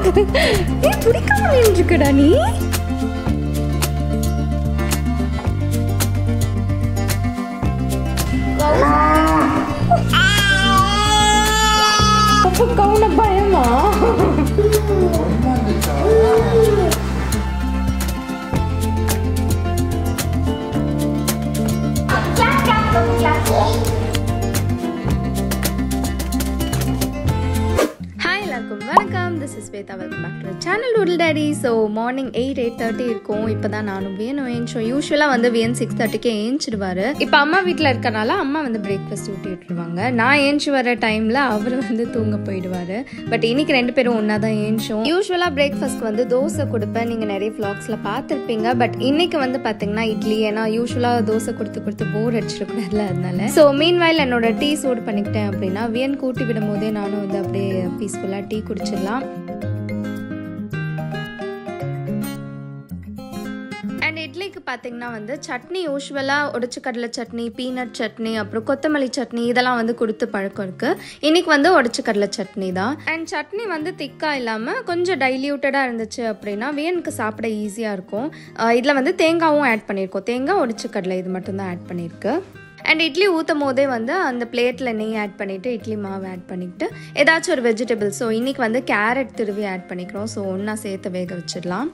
நீ பிடிக்காம நின்றுக்கடா நீ அப்போ கவுன பயமா ஹாய் எல்லாருக்கும் வணக்கம் this is Shweta welcome back to channel doodle daddy so morning eight eight thirty இருக்கும் இப்போ தான் நானும் வியனும் ஏஞ்சோம் யூஸ்வலாக வந்து வியன் சிக்ஸ் தேர்ட்டிக்கே ஏஞ்சிடுவார் இப்போ அம்மா வீட்டில் இருக்கனால அம்மா வந்து பிரேக்ஃபாஸ்ட் ஊட்டி விட்டுருவாங்க நான் ஏஞ்சி வர டைமில் அவர் வந்து தூங்க போயிடுவார் பட் இன்னைக்கு ரெண்டு பேரும் ஒன்றா தான் ஏஞ்சோம் யூஸ்வலாக பிரேக்ஃபாஸ்ட்க்கு வந்து தோசை கொடுப்பேன் நீங்கள் நிறைய vlogsல பார்த்துருப்பீங்க பட் இன்னைக்கு வந்து பார்த்தீங்கன்னா இட்லி ஏன்னா யூஸ்வலாக தோசை கொடுத்து கொடுத்து போர் அடிச்சிடக்கூடாதுல அதனால ஸோ மீன் வயல் என்னோட டீ சூடு பண்ணிக்கிட்டேன் அப்படின்னா வியன் கூட்டி விடும் போதே நானும் வந்து அப்படியே பீஸ்ஃபுல்லாக டீ குடிச்சிடலாம் அண்ட் இட்லிக்கு பார்த்தீங்கன்னா வந்து சட்னி யூஸ்வலாக உடச்ச கடலை சட்னி பீனட் சட்னி அப்புறம் கொத்தமல்லி சட்னி இதெல்லாம் வந்து கொடுத்து பழக்கம் இருக்கு இன்னைக்கு வந்து உடச்ச கடலை சட்னி தான் அண்ட் சட்னி வந்து திக்காக இல்லாமல் கொஞ்சம் டைல்யூட்டடாக இருந்துச்சு அப்படின்னா வேனுக்கு சாப்பிட ஈஸியாக இருக்கும் இதில் வந்து தேங்காவும் ஆட் பண்ணியிருக்கோம் தேங்காய் உடச்ச கடலை இது மட்டும்தான் ஆட் பண்ணியிருக்கு அண்ட் இட்லி ஊற்றும் போதே வந்து அந்த பிளேட்டில் நெய் ஆட் பண்ணிவிட்டு இட்லி மாவு ஆட் பண்ணிக்கிட்டு ஏதாச்சும் ஒரு வெஜிடபிள் ஸோ இன்றைக்கி வந்து கேரட் திருவி ஆட் பண்ணிக்கிறோம் ஸோ ஒன்றா சேர்த்து வேக வச்சிடலாம்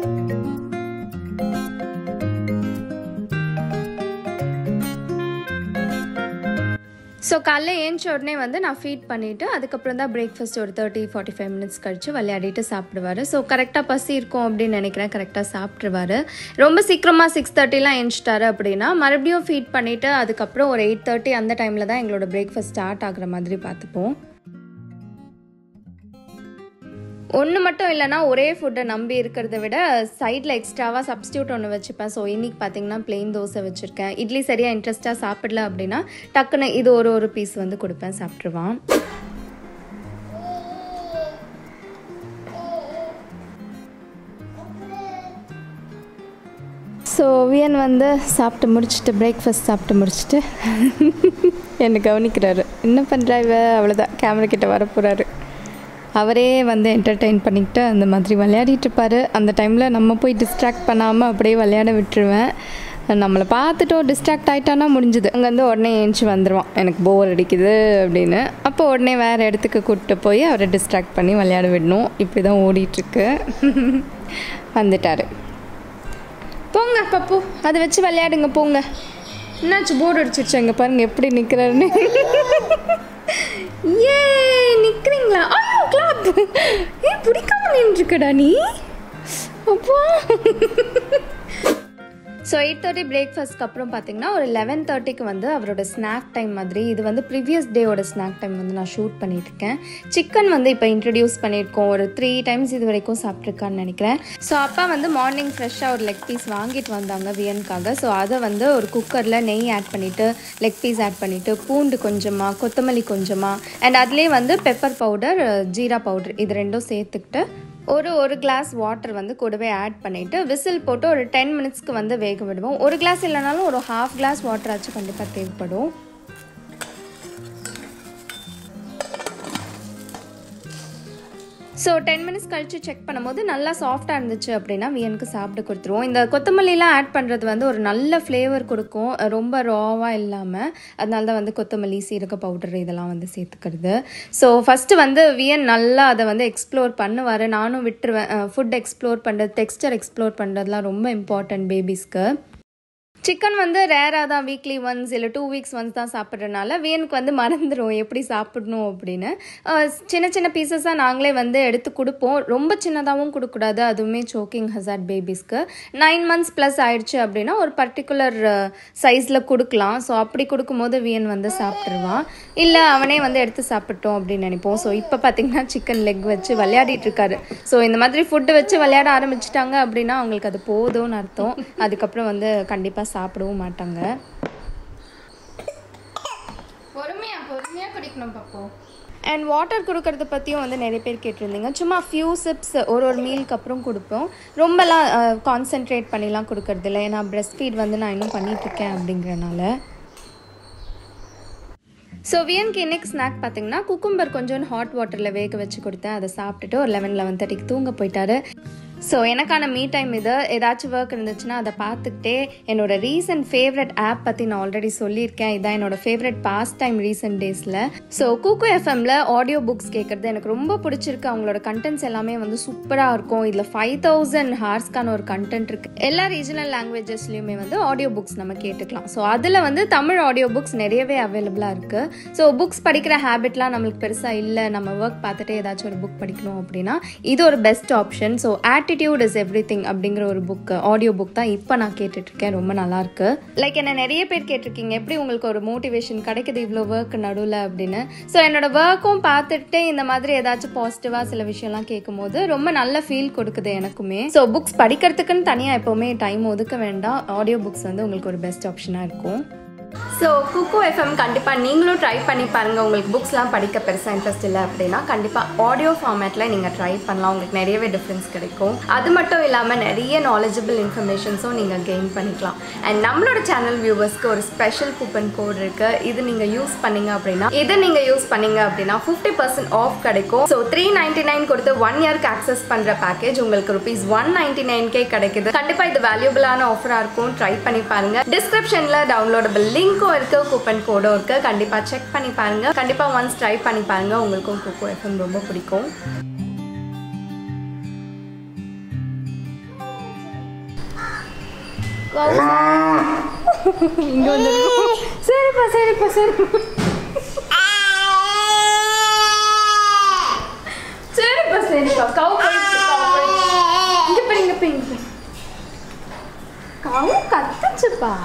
ஸோ காலைல ஏஞ்ச உடனே வந்து நான் ஃபீட் பண்ணிவிட்டு அதுக்கப்புறம் தான் பிரேக்ஃபாஸ்ட் ஒரு தேர்ட்டி ஃபார்ட்டி ஃபைவ் மினிட்ஸ் கழிச்சு விளையாடிட்டு சாப்பிடுவார் ஸோ கரெக்டாக பசி இருக்கும் அப்படின்னு நினைக்கிறேன் கரெக்டாக சாப்பிட்ருவாரு ரொம்ப சீக்கிரமாக சிக்ஸ் தேர்ட்டிலாம் ஏஞ்சிட்டாரு அப்படின்னா மறுபடியும் ஃபீட் பண்ணிவிட்டு அதுக்கப்புறம் ஒரு எயிட் தேர்ட்டி அந்த டைமில் தான் எங்களோட பிரேக்ஃபாஸ்ட் ஸ்டார்ட் ஆகுற மாதிரி பார்த்துப்போம் ஒன்று மட்டும் இல்லைனா ஒரே ஃபுட்டை நம்பி இருக்கிறத விட சைடில் எக்ஸ்ட்ராவாக சப்ஸ்டியூட் ஒன்று வச்சுப்பேன் ஸோ இன்றைக்கி பார்த்தீங்கன்னா plain தோசை வச்சுருக்கேன் இட்லி சரியாக இன்ட்ரெஸ்ட்டாக சாப்பிடல அப்படின்னா டக்குன்னு இது ஒரு ஒரு பீஸ் வந்து கொடுப்பேன் சாப்பிட்ருவான் ஸோ வியன் வந்து சாப்பிட்டு முடிச்சுட்டு பிரேக்ஃபாஸ்ட் சாப்பிட்டு முடிச்சுட்டு என்னை கவனிக்கிறாரு என்ன பண்ணுறா இவ அவ்வளோதான் கேமரா கிட்ட வர போகிறாரு அவரே வந்து என்டர்டெயின் பண்ணிக்கிட்டு அந்த மாதிரி விளையாடிட்டு இருப்பாரு அந்த டைமில் நம்ம போய் டிஸ்ட்ராக்ட் பண்ணாமல் அப்படியே விளையாட விட்டுருவேன் நம்மளை பார்த்துட்டோ டிஸ்ட்ராக்ட் ஆகிட்டானா முடிஞ்சுது அங்கேருந்து உடனே ஏஞ்சி வந்துடுவான் எனக்கு போர் அடிக்குது அப்படின்னு அப்போ உடனே வேறு இடத்துக்கு கூப்பிட்டு போய் அவரை டிஸ்ட்ராக்ட் பண்ணி விளையாட விடணும் இப்படி தான் ஓடிட்டுருக்கு வந்துட்டார் போங்க பப்பு அதை வச்சு விளையாடுங்க போங்க என்னாச்சு போர்டு அடிச்சிருச்சு அங்கே பாருங்க எப்படி நிற்கிறாருன்னு ஏ நிற்கிறீங்களா ஐயோ கிளாப் ஏ பிடிக்காம நின்றுக்கடா நீ அப்பா ஸோ எயிட் தேர்ட்டி பிரேக்ஃபாஸ்ட்க்கு அப்புறம் பார்த்தீங்கன்னா ஒரு லெவன் தேர்ட்டிக்கு வந்து அவரோட ஸ்நாக் டைம் மாதிரி இது வந்து ப்ரீவியஸ் டேவோட ஸ்நாக் டைம் வந்து நான் ஷூட் பண்ணியிருக்கேன் சிக்கன் வந்து இப்போ இன்ட்ரடியூஸ் பண்ணியிருக்கோம் ஒரு த்ரீ டைம்ஸ் இது வரைக்கும் சாப்பிட்ருக்கான்னு நினைக்கிறேன் ஸோ அப்பா வந்து மார்னிங் ஃப்ரெஷ்ஷாக ஒரு லெக் பீஸ் வாங்கிட்டு வந்தாங்க வியனுக்காக ஸோ அதை வந்து ஒரு குக்கரில் நெய் ஆட் பண்ணிவிட்டு லெக் பீஸ் ஆட் பண்ணிவிட்டு பூண்டு கொஞ்சமாக கொத்தமல்லி கொஞ்சமாக அண்ட் அதுலேயே வந்து பெப்பர் பவுடர் ஜீரா பவுடர் இது ரெண்டும் சேர்த்துக்கிட்டு ஒரு ஒரு கிளாஸ் வாட்டர் வந்து கூடவே ஆட் பண்ணிவிட்டு விசில் போட்டு ஒரு டென் மினிட்ஸ்க்கு வந்து வேக விடுவோம் ஒரு கிளாஸ் இல்லைனாலும் ஒரு ஹாஃப் கிளாஸ் வாட்டர் ஆச்சு கண்டிப்பாக தேவைப்படும் ஸோ டென் மினிட்ஸ் கழிச்சு செக் பண்ணும்போது நல்லா சாஃப்டாக இருந்துச்சு அப்படின்னா வியனுக்கு சாப்பிட்டு கொடுத்துருவோம் இந்த கொத்தமல்லிலாம் ஆட் பண்ணுறது வந்து ஒரு நல்ல ஃப்ளேவர் கொடுக்கும் ரொம்ப ராவாக இல்லாமல் அதனால தான் வந்து கொத்தமல்லி சீரக பவுடர் இதெல்லாம் வந்து சேர்த்துக்கிறது ஸோ ஃபஸ்ட்டு வந்து வியன் நல்லா அதை வந்து எக்ஸ்ப்ளோர் பண்ணுவார் நானும் விட்டுருவேன் ஃபுட் எக்ஸ்ப்ளோர் பண்ணுறது டெக்ஸ்டர் எக்ஸ்ப்ளோர் பண்ணுறதுலாம் ரொம்ப இம்பார்ட்டன்ட் பேபிஸ்க்கு சிக்கன் வந்து ரேராக தான் வீக்லி ஒன்ஸ் இல்லை டூ வீக்ஸ் ஒன்ஸ் தான் சாப்பிட்றதுனால வேனுக்கு வந்து மறந்துடும் எப்படி சாப்பிடணும் அப்படின்னு அஹ் சின்ன சின்ன பீசஸாக நாங்களே வந்து எடுத்து கொடுப்போம் ரொம்ப சின்னதாகவும் கொடுக்கக்கூடாது அதுவுமே சோக்கிங் ஹசார்ட் பேபிஸ்க்கு நைன் மந்த்ஸ் ப்ளஸ் ஆயிடுச்சு அப்படின்னா ஒரு பர்டிகுலர் சைஸில் கொடுக்கலாம் ஸோ அப்படி கொடுக்கும்போது வியன் வந்து சாப்பிட்ருவான் இல்லை அவனே வந்து எடுத்து சாப்பிட்டோம் அப்படின்னு நினைப்போம் ஸோ இப்போ பார்த்தீங்கன்னா சிக்கன் லெக் வச்சு விளையாடிட்டு இருக்காரு ஸோ இந்த மாதிரி ஃபுட்டு வச்சு விளையாட ஆரம்பிச்சிட்டாங்க அப்படின்னா அவங்களுக்கு அது போதும்னு அர்த்தம் அதுக்கப்புறம் வந்து கண்டிப்பாக சாப்பிடவும் மாட்டாங்க பொறுமையா பொறுமையாக குடிக்கணும் பாப்போம் அண்ட் வாட்டர் கொடுக்கறத பற்றியும் வந்து நிறைய பேர் கேட்டிருந்தீங்க சும்மா ஃபியூ சிப்ஸ் ஒரு ஒரு மீலுக்கு அப்புறம் கொடுப்போம் ரொம்பலாம் கான்சென்ட்ரேட் பண்ணிலாம் கொடுக்கறது இல்லை ஏன்னா பிரஸ்ட் ஃபீட் வந்து நான் இன்னும் பண்ணிகிட்ருக்கேன் அப்படிங்கிறனால ஸோ வியனுக்கு இன்னைக்கு ஸ்நாக் பார்த்தீங்கன்னா குக்கும்பர் கொஞ்சம் ஹாட் வாட்டரில் வேக வச்சு கொடுத்தேன் அதை சாப்பிட்டுட்டு ஒரு லெவன் லெவன் தேர்ட்டிக்கு தூங்க போயிட்டாரு ஸோ எனக்கான மீ டைம் இது ஏதாச்சும் ஒர்க் இருந்துச்சுன்னா அதை பார்த்துக்கிட்டே என்னோட ரீசன்ட் ஃபேவரட் ஆப் பற்றி நான் ஆல்ரெடி சொல்லியிருக்கேன் இதான் என்னோட ஃபேவரட் பாஸ்ட் டைம் ரீசெண்ட் டேஸில் ஸோ கூக்கு எஃப்எம்ல ஆடியோ புக்ஸ் கேட்குறது எனக்கு ரொம்ப பிடிச்சிருக்கு அவங்களோட கண்டென்ட்ஸ் எல்லாமே வந்து சூப்பராக இருக்கும் இதில் ஃபைவ் தௌசண்ட் ஹார்ஸ்க்கான ஒரு கண்டென்ட் இருக்கு எல்லா ரீஜனல் லாங்குவேஜஸ்லையுமே வந்து ஆடியோ புக்ஸ் நம்ம கேட்டுக்கலாம் ஸோ அதில் வந்து தமிழ் ஆடியோ புக்ஸ் நிறையவே அவைலபிளாக இருக்குது ஸோ புக்ஸ் படிக்கிற ஹேபிட்லாம் நம்மளுக்கு பெருசாக இல்லை நம்ம ஒர்க் பார்த்துட்டு ஏதாச்சும் ஒரு புக் படிக்கணும் அப்படின்னா இது ஒரு best option so attitude is everything அப்படிங்கிற ஒரு புக் ஆடியோ புக் தான் இப்போ நான் கேட்டுட்டு இருக்கேன் ரொம்ப நல்லா இருக்கு லைக் என்ன நிறைய பேர் கேட்டிருக்கீங்க எப்படி உங்களுக்கு ஒரு மோட்டிவேஷன் கிடைக்குது இவ்வளோ ஒர்க் நடுவில் அப்படின்னு ஸோ என்னோட ஒர்க்கும் பார்த்துட்டு இந்த மாதிரி ஏதாச்சும் பாசிட்டிவாக சில விஷயம்லாம் கேட்கும்போது ரொம்ப நல்ல ஃபீல் கொடுக்குது எனக்குமே ஸோ புக்ஸ் படிக்கிறதுக்குன்னு தனியாக எப்போவுமே டைம் ஒதுக்க வேண்டாம் ஆடியோ புக்ஸ் வந்து உங்களுக்கு ஒரு பெஸ்ட் ஆப்ஷனாக இருக்கும் ஸோ குக்கு எஃப்எம் கண்டிப்பாக நீங்களும் ட்ரை பண்ணி பாருங்கள் உங்களுக்கு புக்ஸ்லாம் படிக்க பெருசாக இன்ட்ரெஸ்ட் இல்லை அப்படின்னா கண்டிப்பாக ஆடியோ ஃபார்மேட்டில் நீங்கள் ட்ரை பண்ணலாம் உங்களுக்கு நிறையவே டிஃப்ரென்ஸ் கிடைக்கும் அது மட்டும் இல்லாமல் நிறைய நாலேஜபிள் இன்ஃபர்மேஷன்ஸும் நீங்கள் கெயின் பண்ணிக்கலாம் அண்ட் நம்மளோட சேனல் வியூவர்ஸ்க்கு ஒரு ஸ்பெஷல் கூப்பன் கோட் இருக்குது இது நீங்கள் யூஸ் பண்ணீங்க அப்படின்னா இதை நீங்கள் யூஸ் பண்ணீங்க அப்படின்னா ஃபிஃப்டி பர்சன்ட் ஆஃப் கிடைக்கும் ஸோ த்ரீ நைன்டி நைன் கொடுத்து ஒன் இயர்க்கு ஆக்சஸ் பண்ணுற பேக்கேஜ் உங்களுக்கு ருபீஸ் ஒன் நைன்டி நைன்கே கிடைக்குது கண்டிப்பாக இது வேல்யூபிளான ஆஃபராக இருக்கும் ட்ரை பண்ணி பாருங்கள் டிஸ்கிரிப்ஷனில் டவுன்லோடபிள் லிங்க்கும் இருக்கு கூப்பன் கோடும் இருக்கு கண்டிப்பாக செக் பண்ணி பாருங்க கண்டிப்பாக ஒன்ஸ் ட்ரை பண்ணி பாருங்க உங்களுக்கும் குக்கோ எஃப்எம் ரொம்ப பிடிக்கும் இங்க வந்து சரிப்பா சரிப்பா சரிப்பா சரிப்பா சரிப்பா கவு போயிடுச்சு கவு போயிடுச்சு இங்க போய் இங்க போய் இங்க போய் கவு கத்துச்சுப்பா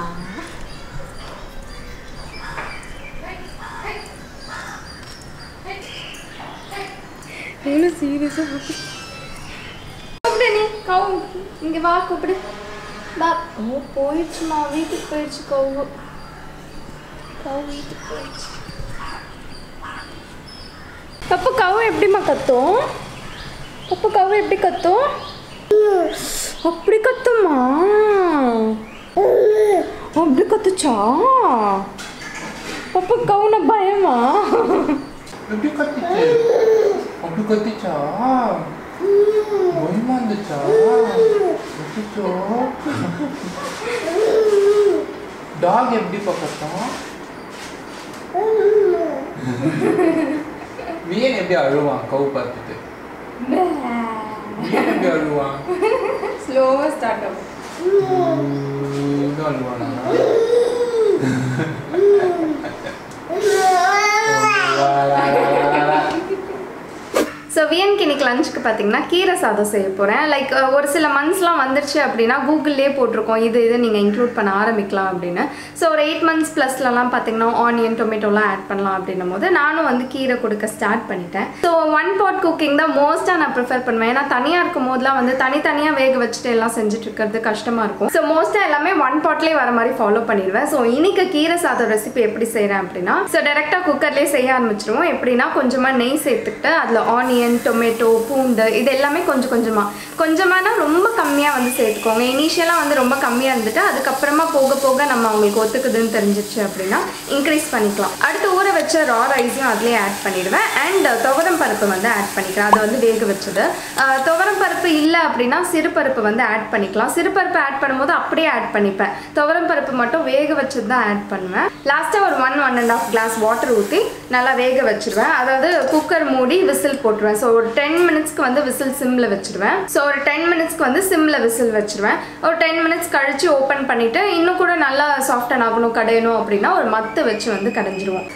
எவ்வளோ சீரியஸாக கூப்பிடு நீ கவு இங்கே வா கூப்பிடு வா ஓ போயிடுச்சுமா வீட்டுக்கு போயிடுச்சு கவு கவு வீட்டுக்கு போயிடுச்சு பப்பு கவு எப்படிம்மா கத்தும் பப்பு கவு எப்படி கத்தும் அப்படி கத்துமா அப்படி கத்துச்சா பப்பு கவுன பயமா எப்படி கத்திச்சு அப்படி கத்திச்சா பயமா இருந்துச்சா கத்திச்சோ டாக் எப்படி பக்கத்தான் வியன் எப்படி அழுவான் கவு பார்த்துட்டு வியன் எப்படி அழுவான் ஸ்லோவாக ஸ்டார்ட் ஆகும் இன்னும் அழுவானா ஸோ வியன்க்கு இன்னைக்கு லஞ்சுக்கு பார்த்தீங்கன்னா கீரை சாதம் செய்ய போகிறேன் லைக் ஒரு சில மந்த்ஸ்லாம் வந்துருச்சு அப்படின்னா கூகுள்லேயே போட்டிருக்கோம் இது இது நீங்கள் இன்க்ளூட் பண்ண ஆரம்பிக்கலாம் அப்படின்னு ஸோ ஒரு எயிட் மந்த்ஸ் ப்ளஸ்லலாம் பார்த்தீங்கன்னா ஆனியன் டொமேட்டோலாம் ஆட் பண்ணலாம் அப்படின்னும் போது நானும் வந்து கீரை கொடுக்க ஸ்டார்ட் பண்ணிட்டேன் ஸோ ஒன் பாட் குக்கிங் தான் மோஸ்ட்டாக நான் ப்ரிஃபர் பண்ணுவேன் ஏன்னா தனியாக இருக்கும் போதெல்லாம் வந்து தனித்தனியாக வேக வச்சுட்டு எல்லாம் செஞ்சுட்டு இருக்கிறது கஷ்டமாக இருக்கும் ஸோ மோஸ்ட்டாக எல்லாமே ஒன் பாட்லேயே வர மாதிரி ஃபாலோ பண்ணிடுவேன் ஸோ இன்னைக்கு கீரை சாதம் ரெசிபி எப்படி செய்கிறேன் அப்படின்னா ஸோ டேரெக்டாக குக்கர்லேயே செய்ய ஆரம்பிச்சிருவோம் எப்படின்னா கொஞ்சமாக நெய் சேர்த்துக்கிட்டு அதில் ஆனியன் டொமேட்டோ பூண்டு இது எல்லாமே கொஞ்சம் கொஞ்சமாக கொஞ்சமானா ரொம்ப கம்மியாக வந்து சேர்த்துக்கோங்க இனிஷியலாக வந்து ரொம்ப கம்மியாக இருந்துட்டு அதுக்கப்புறமா போக போக நம்ம அவங்களுக்கு ஒத்துக்குதுன்னு தெரிஞ்சிச்சு அப்படின்னா இன்க்ரீஸ் பண்ணிக்கலாம் அடுத்து ஊற வச்ச ரா ரைஸையும் அதுலேயே ஆட் பண்ணிடுவேன் அண்ட் துவரம் பருப்பு வந்து ஆட் பண்ணிக்கிறேன் அதை வந்து வேக வச்சது அஹ், துவரம் பருப்பு இல்லை அப்படின்னா சிறுபருப்பு வந்து ஆட் பண்ணிக்கலாம் சிறுபருப்பு ஆட் பண்ணும்போது அப்படியே ஆட் பண்ணிப்பேன் துவரம் பருப்பு மட்டும் வேக வச்சது தான் ஆட் பண்ணுவேன் லாஸ்ட்டாக ஒரு one one and half glass water ஊற்றி நல்லா வேக வச்சிருவேன் அதாவது குக்கர் மூடி விசில் போட்டுருவேன் ஸோ ஒரு டென் மினிட்ஸ்க்கு வந்து விசில் சிம்மில் வச்சிருவேன் ஸோ ஒரு டென் மினிட்ஸ்க்கு வந்து சிம்மில் விசில் வச்சிருவேன் ஒரு டென் மினிட்ஸ் கழிச்சு ஓப்பன் பண்ணிவிட்டு இன்னும் கூட நல்லா சாஃப்டன் ஆகணும் கடையணும் அப்படின்னா ஒரு மத்து வச்சு வந்து கடைஞ்சிருவோம்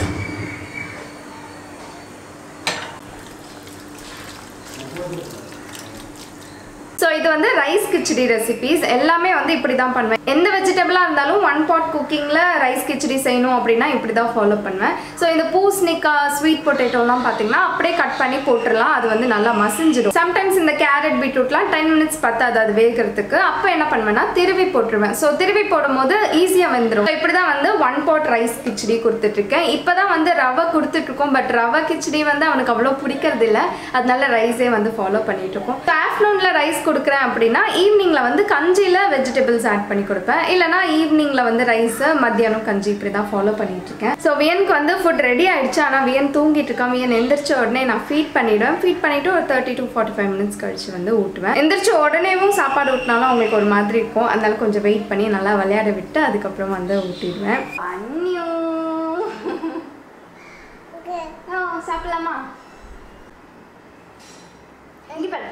ஸோ இது வந்து ரைஸ் கிச்சடி ரெசிபீஸ் எல்லாமே வந்து இப்படி தான் பண்ணுவேன் எந்த வெஜிடபிளாக இருந்தாலும் ஒன் பாட் குக்கிங்கில் ரைஸ் கிச்சடி செய்யணும் அப்படின்னா இப்படி தான் ஃபாலோ பண்ணுவேன் ஸோ இந்த பூசணிக்காய் ஸ்வீட் பொட்டேட்டோலாம் பார்த்தீங்கன்னா அப்படியே கட் பண்ணி போட்டுடலாம் அது வந்து நல்லா மசிஞ்சிடும் சம்டைம்ஸ் இந்த கேரட் பீட்ரூட்லாம் டென் மினிட்ஸ் பத்தாது அது வேகிறதுக்கு அப்போ என்ன பண்ணுவேன்னா திருவி போட்டுருவேன் ஸோ திருவி போடும்போது ஈஸியாக வெந்துடும் ஸோ இப்படி தான் வந்து ஒன் பாட் ரைஸ் கிச்சடி கொடுத்துட்ருக்கேன் இப்போ தான் வந்து ரவை கொடுத்துட்ருக்கோம் பட் ரவை கிச்சடி வந்து அவனுக்கு அவ்வளோ பிடிக்கிறது இல்லை அதனால ரைஸே வந்து ஃபாலோ பண்ணிட்டு இருக்கோம் ஆஃப்டர்நூனில் ரைஸ் கொடுக்குறேன் அப்படின்னா அப்படின்னா ஈவினிங்கில் வந்து கஞ்சியில் வெஜிடபிள்ஸ் ஆட் பண்ணி கொடுப்பேன் இல்லைனா ஈவினிங்கில் வந்து ரைஸு மத்தியானம் கஞ்சி இப்படி தான் ஃபாலோ பண்ணிட்டு இருக்கேன் ஸோ வியனுக்கு வந்து ஃபுட் ரெடி ஆயிடுச்சு ஆனால் வியன் தூங்கிட்டு இருக்கான் வியன் எந்திரிச்ச உடனே நான் ஃபீட் பண்ணிவிடுவேன் ஃபீட் பண்ணிவிட்டு ஒரு thirty to forty five minutes கழிச்சு வந்து ஊட்டுவேன் எந்திரிச்ச உடனேவும் சாப்பாடு ஊட்டினாலும் அவங்களுக்கு ஒரு மாதிரி இருக்கும் அதனால கொஞ்சம் வெயிட் பண்ணி நல்லா விளையாட விட்டு அதுக்கப்புறம் வந்து ஊட்டிடுவேன் அண்ணியோ ஆ, சாப்பிடலாமா இங்க பாரு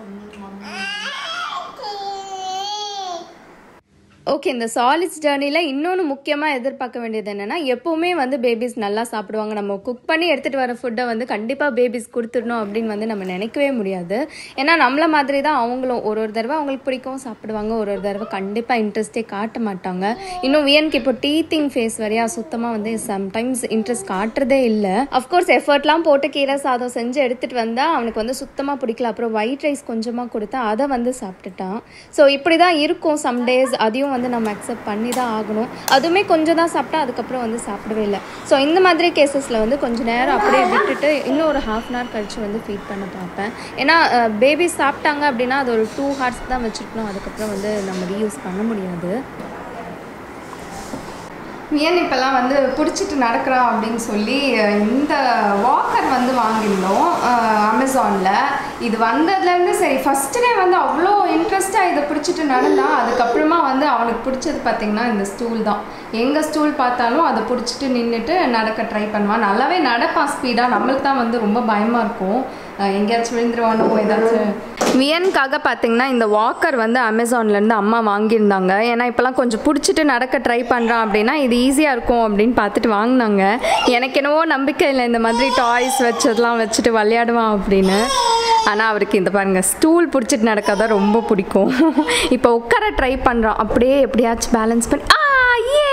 ஓகே இந்த சாலிட்ஸ் ஜேர்னியில் இன்னொன்று முக்கியமாக எதிர்பார்க்க வேண்டியது என்னென்னா எப்போவுமே வந்து பேபிஸ் நல்லா சாப்பிடுவாங்க நம்ம குக் பண்ணி எடுத்துகிட்டு வர ஃபுட்டை வந்து கண்டிப்பாக பேபிஸ் கொடுத்துடணும் அப்படின்னு வந்து நம்ம நினைக்கவே முடியாது ஏன்னா நம்மள மாதிரி தான் அவங்களும் ஒரு ஒரு தடவை அவங்களுக்கு பிடிக்கும் சாப்பிடுவாங்க ஒரு ஒரு தடவை கண்டிப்பாக இன்ட்ரெஸ்டே காட்ட மாட்டாங்க இன்னும் வியனுக்கு இப்போ டீத்திங் ஃபேஸ் வரையா சுத்தமாக வந்து சம்டைம்ஸ் இன்ட்ரெஸ்ட் காட்டுறதே இல்லை அஃப்கோர்ஸ் எஃபர்ட்லாம் போட்டு கீரை சாதம் செஞ்சு எடுத்துகிட்டு வந்தால் அவனுக்கு வந்து சுத்தமாக பிடிக்கல அப்புறம் ஒயிட் ரைஸ் கொஞ்சமாக கொடுத்தா அதை வந்து சாப்பிட்டுட்டான் ஸோ இப்படி தான் இருக்கும் சம் டேஸ் அதையும் வந்து நம்ம அக்செப்ட் பண்ணி தான் ஆகணும் அதுவுமே கொஞ்சம் தான் சாப்பிட்டா அதுக்கப்புறம் வந்து சாப்பிடவே இல்லை ஸோ இந்த மாதிரி கேசஸில் வந்து கொஞ்ச நேரம் அப்படியே விட்டுட்டு இன்னும் ஒரு ஹாஃப் அன் ஹவர் கழிச்சு வந்து ஃபீட் பண்ண பார்ப்பேன் ஏன்னா பேபி சாப்பிட்டாங்க அப்படின்னா அது ஒரு டூ ஹார்ஸ் தான் வச்சுருக்கணும் அதுக்கப்புறம் வந்து நம்ம ரீயூஸ் பண்ண முடியாது ஏன் இப்போல்லாம் வந்து பிடிச்சிட்டு நடக்கிறான் அப்படின்னு சொல்லி அஹ், இந்த வாக்கர் வந்து வாங்கியிருந்தோம் அமேசானில் இது வந்ததுலேருந்து சரி ஃபஸ்ட்டு டே வந்து அவ்வளோ இன்ட்ரெஸ்ட்டாக இதை பிடிச்சிட்டு நடந்தான் அதுக்கப்புறமா வந்து அவனுக்கு பிடிச்சது பார்த்திங்கன்னா இந்த ஸ்டூல் தான் எங்கே ஸ்டூல் பார்த்தாலும் அதை பிடிச்சிட்டு நின்றுட்டு நடக்க ட்ரை பண்ணுவான் நல்லாவே நடப்பான் ஸ்பீடாக நம்மளுக்கு தான் வந்து ரொம்ப பயமாக இருக்கும் அஹ், எங்கேயாச்சும் விழுந்துருவானோ ஏதாச்சும் வியனுக்காக பார்த்தீங்கன்னா இந்த வாக்கர் வந்து அமேசான்லேருந்து அம்மா வாங்கியிருந்தாங்க ஏன்னா இப்போலாம் கொஞ்சம் பிடிச்சிட்டு நடக்க ட்ரை பண்ணுறான் அப்படின்னா இது ஈஸியாக இருக்கும் அப்படின்னு பார்த்துட்டு வாங்கினாங்க எனக்கு என்னவோ நம்பிக்கை இல்லை இந்த மாதிரி டாய்ஸ் வச்சதெல்லாம் வச்சுட்டு விளையாடுவான் அப்படின்னு ஆனால் அவருக்கு இந்த பாருங்கள் ஸ்டூல் பிடிச்சிட்டு நடக்காதான் ரொம்ப பிடிக்கும் இப்போ உட்கார ட்ரை பண்ணுறான் அப்படியே எப்படியாச்சும் பேலன்ஸ் பண்ணி ஆ ஏ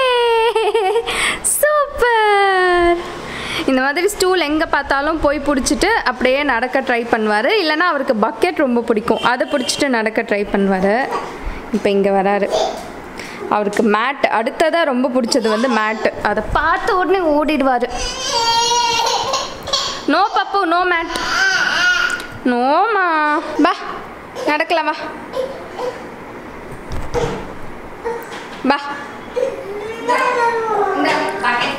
சூப்பர் இந்த மாதிரி ஸ்டூல் எங்கே பார்த்தாலும் போய் பிடிச்சிட்டு அப்படியே நடக்க ட்ரை பண்ணுவார் இல்லைன்னா அவருக்கு பக்கெட் ரொம்ப பிடிக்கும் அதை பிடிச்சிட்டு நடக்க ட்ரை பண்ணுவார் இப்போ இங்கே வராரு அவருக்கு மேட் அடுத்ததாக ரொம்ப பிடிச்சது வந்து மேட்டு அதை பார்த்த உடனே ஓடிடுவார் நோ பப்பு நோ மேட் நோமா பா நடக்கலாம் வா பா இந்த bucket.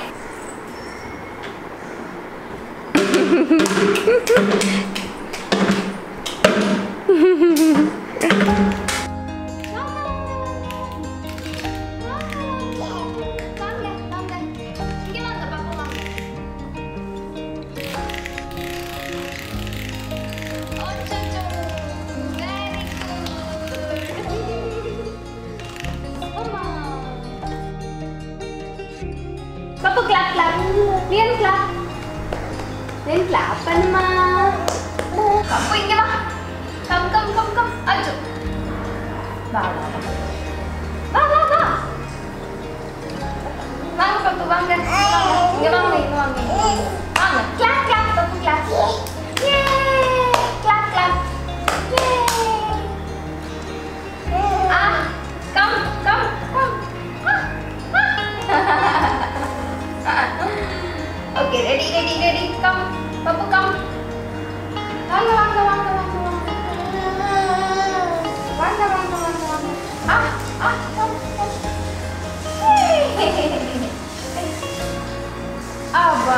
Papu clap clap. Rian clap. Rian clap பண்ணுமா Papu இங்க வா. Come come come come. அச்சோ. வா வா வா. வா வா வா. வாங்க பாப்பு வாங்க. இங்க வாங்க இங்க வாங்க. வாங்க. Clap clap பாப்பு clap. Yay! Clap clap. Yay! Ah, come come come. Ah. Okay, ready, ready, ready. Come, Papu, come. வாங்க வாங்க வாங்க வாங்க வாங்க வாங்க வாங்க வாங்க வாங்க ஆ ஆ come, come. ஆபா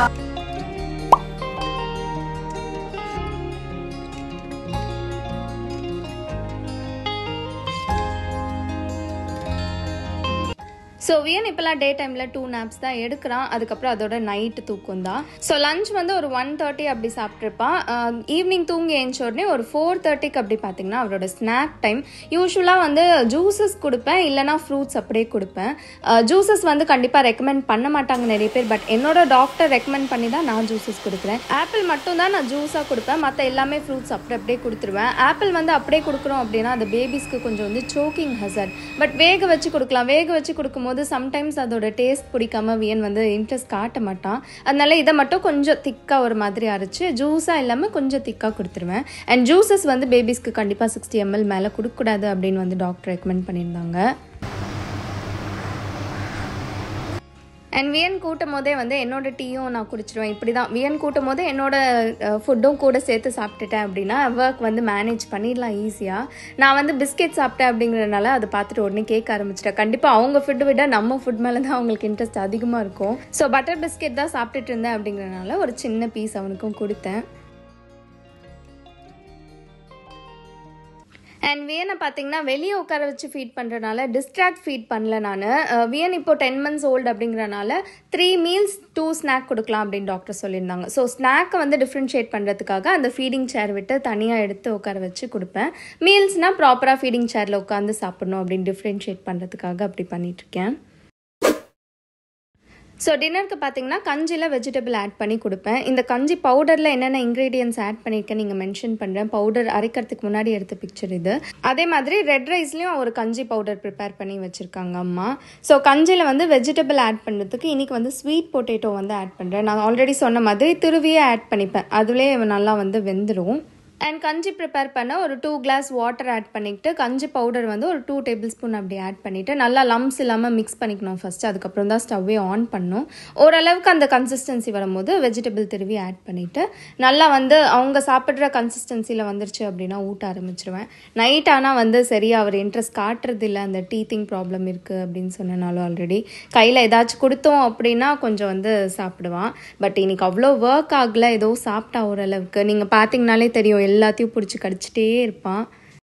ஸோ வியன் இப்போலாம் டே டைமில் டூ நாப்ஸ் தான் எடுக்கிறான் அதுக்கப்புறம் அதோட நைட்டு தூக்கம் தான் ஸோ லஞ்ச் வந்து ஒரு ஒன் தேர்ட்டி அப்படி சாப்பிட்ருப்பான் ஈவினிங் தூங்கி எழுந்த உடனே ஒரு ஃபோர் தேர்ட்டிக்கு அப்படி பார்த்தீங்கன்னா அவரோட ஸ்நாக் டைம் யூஸ்வலாக வந்து ஜூஸஸ் கொடுப்பேன் இல்லைனா ஃப்ரூட்ஸ் அப்படியே கொடுப்பேன் ஜூஸஸ் வந்து கண்டிப்பாக ரெக்கமெண்ட் பண்ண மாட்டாங்க நிறைய பேர் பட் என்னோட டாக்டர் ரெக்கமெண்ட் பண்ணி தான் நான் ஜூஸஸ் கொடுக்குறேன் ஆப்பிள் மட்டும் தான் நான் ஜூஸாக கொடுப்பேன் மற்ற எல்லாமே ஃப்ரூட்ஸ் அப்படி அப்படியே கொடுத்துருவேன் ஆப்பிள் வந்து அப்படியே கொடுக்குறோம் அப்படின்னா அது பேபிஸ்க்கு கொஞ்சம் வந்து சோக்கிங் ஹசர் பட் வேக வச்சு கொடுக்கலாம் வேக வச்சு கொடுக்கும்போது சம்டைம்ஸ் அதோட டேஸ்ட் பிடிக்காம வியன் வந்து இன்ட்ரெஸ்ட் காட்ட மாட்டான் அதனால இதை மட்டும் கொஞ்சம் திக்காக ஒரு மாதிரி அரைச்சு ஜூஸாக இல்லாமல் கொஞ்சம் திக்காக கொடுத்துருவேன் அண்ட் ஜூஸஸ் வந்து பேபிஸ்க்கு கண்டிப்பாக சிக்ஸ்டி எம்எல் மேலே கொடுக்கக்கூடாது அப்படின்னு வந்து டாக்டர் ரெக்கமெண்ட் பண்ணியிருந்தாங்க அண்ட் வியன் கூட்டும் போதே வந்து என்னோட டீயும் நான் குடிச்சிடுவேன் இப்படி தான் வியன் கூட்டும் போது என்னோட ஃபுட்டும் கூட சேர்த்து சாப்பிட்டுட்டேன் அப்படின்னா ஒர்க் வந்து மேனேஜ் பண்ணிடலாம் ஈஸியாக நான் வந்து பிஸ்கெட் சாப்பிட்டேன் அப்படிங்கிறனால அதை பார்த்துட்டு உடனே கேட்க ஆரம்பிச்சிட்டேன் கண்டிப்பாக அவங்க ஃபுட்டு விட நம்ம ஃபுட் மேலே தான் அவங்களுக்கு இன்ட்ரெஸ்ட் அதிகமாக இருக்கும் ஸோ பட்டர் பிஸ்கெட் தான் சாப்பிட்டுட்டு இருந்தேன் அப்படிங்கிறனால ஒரு சின்ன பீஸ் அவனுக்கும் கொடுத்தேன் அண்ட் வியனை பார்த்தீங்கன்னா வெளியே உட்கார வச்சு ஃபீட் பண்ணுறனால டிஸ்ட்ராக்ட் ஃபீட் பண்ணல நான் வியன் இப்போ டென் மந்த்ஸ் ஓல்டு அப்படிங்கிறனால த்ரீ மீல்ஸ் டூ ஸ்நாக் கொடுக்கலாம் அப்படின்னு டாக்டர் சொல்லியிருந்தாங்க ஸோ ஸ்நாக்கை வந்து டிஃப்ரென்ஷியேட் பண்ணுறதுக்காக அந்த ஃபீடிங் சேர் விட்டு தனியாக எடுத்து உட்கார வச்சு கொடுப்பேன் மீல்ஸ்னால் ப்ராப்பராக ஃபீடிங் சேரில் உட்காந்து சாப்பிடணும் அப்படின்னு டிஃப்ரென்ஷியேட் பண்ணுறதுக்காக அப்படி பண்ணிகிட்ருக்கேன் ஸோ டின்னருக்கு பார்த்தீங்கன்னா கஞ்சியில் வெஜிடபிள் ஆட் பண்ணி கொடுப்பேன் இந்த கஞ்சி பவுடரில் என்னென்ன இன்க்ரீடியன்ஸ் ஆட் பண்ணியிருக்கேன் நீங்கள் மென்ஷன் பண்ணுறேன் பவுடர் அரைக்கிறதுக்கு முன்னாடி எடுத்த பிக்சர் இது அதே மாதிரி ரெட் ரைஸ்லேயும் ஒரு கஞ்சி பவுடர் ப்ரிப்பேர் பண்ணி வச்சுருக்காங்க அம்மா ஸோ கஞ்சியில் வந்து வெஜிடபிள் ஆட் பண்ணுறதுக்கு இன்றைக்கி வந்து ஸ்வீட் பொட்டேட்டோ வந்து ஆட் பண்ணுறேன் நான் ஆல்ரெடி சொன்ன மாதிரி திருவியே ஆட் பண்ணிப்பேன் அதுலேயே நல்லா வந்து வெந்துடும் அண்ட் கஞ்சி ப்ரிப்பேர் பண்ண ஒரு டூ கிளாஸ் வாட்டர் ஆட் பண்ணிக்கிட்டு கஞ்சி பவுடர் வந்து ஒரு டூ டேபிள் ஸ்பூன் அப்படி ஆட் பண்ணிவிட்டு நல்லா லம்ஸ் இல்லாமல் மிக்ஸ் பண்ணிக்கணும் ஃபஸ்ட்டு அதுக்கப்புறம் தான் ஸ்டவ்வே ஆன் பண்ணணும் ஓரளவுக்கு அந்த கன்சிஸ்டன்சி வரும்போது வெஜிடபிள் திருவி ஆட் பண்ணிவிட்டு நல்லா வந்து அவங்க சாப்பிட்ற கன்சிஸ்டன்சியில் வந்துருச்சு அப்படின்னா ஊட்ட ஆரம்பிச்சிருவேன் நைட் ஆனால் வந்து சரியாக அவர் இன்ட்ரெஸ்ட் காட்டுறது இல்லை அந்த டீத்திங் ப்ராப்ளம் இருக்குது அப்படின்னு சொன்னனாலும் ஆல்ரெடி கையில் ஏதாச்சும் கொடுத்தோம் அப்படின்னா கொஞ்சம் வந்து சாப்பிடுவான் பட் இன்னைக்கு அவ்வளோ ஒர்க் ஆகல ஏதோ சாப்பிட்டா ஓரளவுக்கு நீங்கள் பார்த்தீங்கனாலே தெரியும் எல்லாத்தையும் பிடிச்சி கடிச்சிட்டே இருப்பான்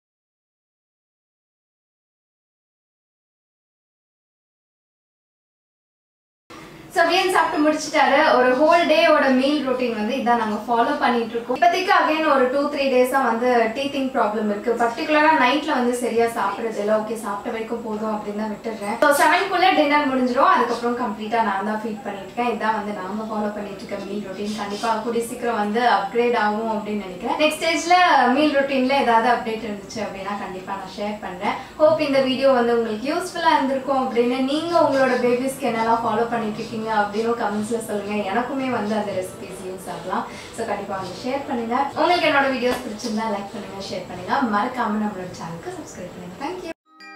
ஸோ வியன் சாப்பிட்டு முடிச்சிட்டாரு ஒரு ஹோல் டேயோட மீல் ரொட்டீன் வந்து இதான் நாங்கள் ஃபாலோ பண்ணிட்டு இருக்கோம் இப்போதைக்கு அகைன் ஒரு டூ த்ரீ டேஸாக வந்து டீத்திங் ப்ராப்ளம் இருக்கு பர்டிகுலராக நைட்டில் வந்து சரியாக சாப்பிட்றது இல்லை ஓகே சாப்பிட்ட வரைக்கும் போதும் அப்படின்னு தான் விட்டுடுறேன் ஸோ செவன்குள்ளே டின்னர் முடிஞ்சிடும் அதுக்கப்புறம் கம்ப்ளீட்டாக நான் தான் ஃபீட் பண்ணிட்டு இருக்கேன் இதான் வந்து நாம ஃபாலோ பண்ணிட்டு இருக்க மீல் ரொட்டீன் கண்டிப்பாக கூடிய சீக்கிரம் வந்து அப்கிரேட் ஆகும் அப்படின்னு நினைக்கிறேன் நெக்ஸ்ட் ஸ்டேஜில் மீல் ரொட்டீனில் ஏதாவது அப்டேட் இருந்துச்சு அப்படின்னா கண்டிப்பாக நான் ஷேர் பண்ணுறேன் ஹோப் இந்த வீடியோ வந்து உங்களுக்கு யூஸ்ஃபுல்லாக இருந்திருக்கும் அப்படின்னு நீங்கள் உங்களோட பேபிஸ்க்கு என்னெல்லாம் ஃபாலோ பண்ணிட்டு இருக்கீங்க அப்படின்னு கமெண்ட்ஸில் சொல்லுங்கள் எனக்குமே வந்து அந்த ரெசிபிஸ் யூஸ் ஆகலாம் ஸோ கண்டிப்பாக வந்து ஷேர் பண்ணுங்கள் உங்களுக்கு என்னோட வீடியோஸ் பிடிச்சிருந்தா லைக் பண்ணுங்கள் ஷேர் பண்ணுங்கள் மறக்காமல் நம்மளோட சேனலுக்கு சப்ஸ்கிரைப் பண்ணுங்கள் thank you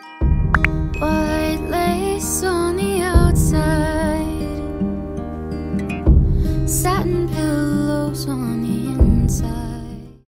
White lace on the outside, satin pillows on